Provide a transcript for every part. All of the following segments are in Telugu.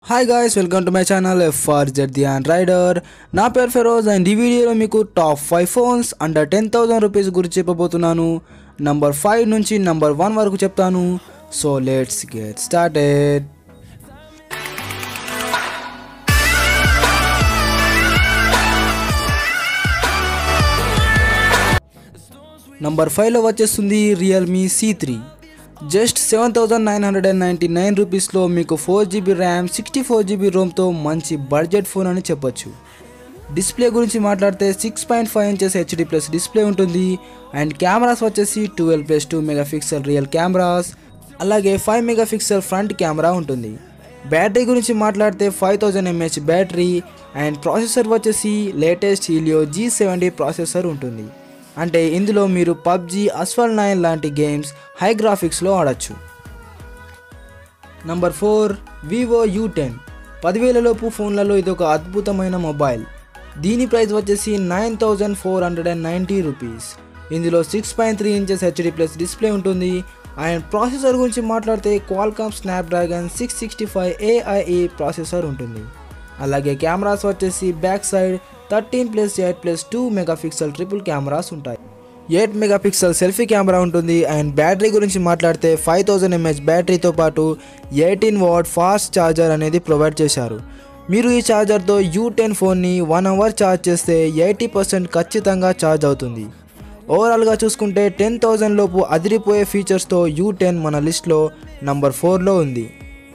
hi guys welcome to my channel F R Z and rider నా పేరు ఫెరోజ్ అండ్ ఈ వీడియోలో మీకు top five phones under ten thousand rupees గురించి చెప్పబోతున్నాను నంబర్ ఫైవ్ నుంచి నంబర్ వన్ వరకు చెప్తాను so let's get started number ఫైవ్లో వచ్చేస్తుంది Realme C three just seven thousand nine hundred and ninety nine రూపీస్లో మీకు four GB RAM sixty four GB రోమ్తో మంచి బడ్జెట్ ఫోన్ అని చెప్పొచ్చు డిస్ప్లే గురించి మాట్లాడితే six point five inches HD plus display ఉంటుంది అండ్ కెమెరాస్ వచ్చేసి twelve plus two megapixel real cameras అలాగే ఫైవ్ మెగాపిక్సెల్ ఫ్రంట్ కెమెరా ఉంటుంది బ్యాటరీ గురించి మాట్లాడితే five thousand M H battery and processor వచ్చేసి latest Helio G seventy processor ఉంటుంది అంటే ఇందులో మీరు పబ్జీ అస్వల్ నైన్ లాంటి గేమ్స్ హై గ్రాఫిక్స్లో ఆడచ్చు number four Vivo U ten పదివేలలోపు ఫోన్లలో ఇది ఒక అద్భుతమైన మొబైల్ దీని ప్రైస్ వచ్చేసి nine thousand four hundred and ninety rupees ఇందులో six point three inches HD plus display ఉంటుంది అండ్ ప్రాసెసర్ గురించి మాట్లాడితే Qualcomm Snapdragon six sixty five A I E processor ఉంటుంది అలాగే కెమెరాస్ వచ్చేసి back side thirteen plus eight plus two megapixel triple cameras ఉంటాయి ఎయిట్ మెగాపిక్సెల్ సెల్ఫీ కెమెరా ఉంటుంది అండ్ బ్యాటరీ గురించి మాట్లాడితే ఫైవ్ థౌజండ్ ఎంహెచ్ బ్యాటరీతో పాటు ఎయిటీన్ వాట్ ఫాస్ట్ ఛార్జర్ అనేది ప్రొవైడ్ చేశారు మీరు ఈ ఛార్జర్తో యూ టెన్ ఫోన్ని వన్ అవర్ ఛార్జ్ చేస్తే ఎయిటీ పర్సెంట్ ఖచ్చితంగా ఛార్జ్ అవుతుంది ఓవరాల్గా చూసుకుంటే టెన్ థౌజండ్ లోపు అదిరిపోయే ఫీచర్స్తో యూ టెన్ మన లిస్ట్లో నంబర్ ఫోర్లో ఉంది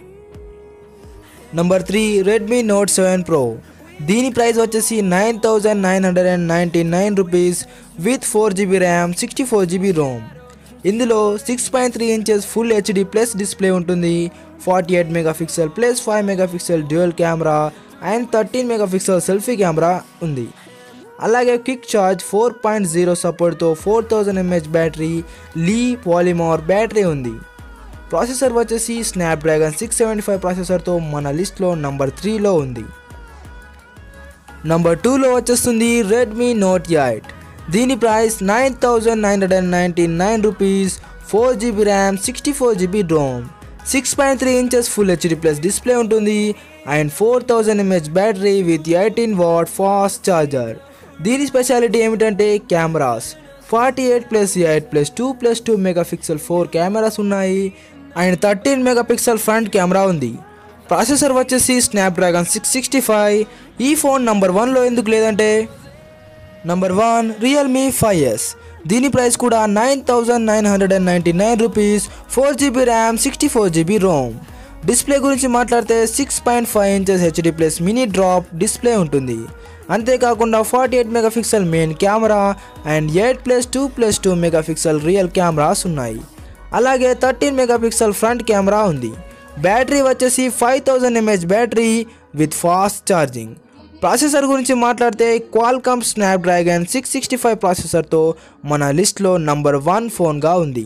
number three Redmi Note seven Pro దీని ప్రైస్ వచ్చేసి nine thousand nine hundred and ninety nine rupees with four GB RAM sixty four GB ROM ఇందులో six point three inches full HD plus display ఉంటుంది forty eight megapixel plus five megapixel dual camera and thirteen megapixel selfie camera ఉంది అలాగే quick charge four point zero సపోర్ట్తో four thousand M H battery Li polymer battery ఉంది ప్రాసెసర్ వచ్చేసి స్నాప్డ్రాగన్ సిక్స్ సెవెంటీ ఫైవ్ ప్రాసెసర్తో మన లిస్ట్లో నంబర్ త్రీలో ఉంది నంబర్ టూలో వచ్చేస్తుంది రెడ్మీ నోట్ ఎయిట్ దీని price nine thousand nine hundred and ninety nine rupees four GB RAM sixty four GB ROM six point three inches full HD plus display ఉంటుంది and four thousand M H battery with eighteen watt fast charger దీని స్పెషాలిటీ ఏమిటంటే cameras forty eight plus eight plus two plus two megapixel four cameras ఉన్నాయి and thirteen megapixel front camera ఉంది ప్రాసెసర్ వచ్చేసి స్నాప్డ్రాగన్ సిక్స్ సిక్స్టీ ఫైవ్ ఈ ఫోన్ నంబర్ వన్లో ఎందుకు లేదంటే number one Realme five S దీని ప్రైస్ కూడా nine thousand nine hundred and ninety nine rupees four GB RAM sixty four GB ROM display గురించి మాట్లాడితే six point five inches HD plus mini drop display ఉంటుంది అంతేకాకుండా forty eight megapixel main camera and eight plus two plus two megapixel real cameras ఉన్నాయి అలాగే థర్టీన్ మెగాపిక్సెల్ ఫ్రంట్ కెమెరా ఉంది బ్యాటరీ వచ్చేసి five thousand M H battery with fast charging processor గురించి మాట్లాడితే Qualcomm Snapdragon six sixty five ప్రాసెసర్తో మన లిస్ట్లో నంబర్ వన్ ఫోన్గా ఉంది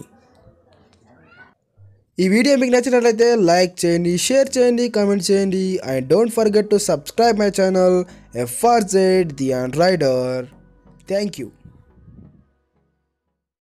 ఈ వీడియో మీకు నచ్చినట్లయితే లైక్ చేయండి షేర్ చేయండి కామెంట్ చేయండి and don't forget to subscribe my channel F R Z the and rider thank you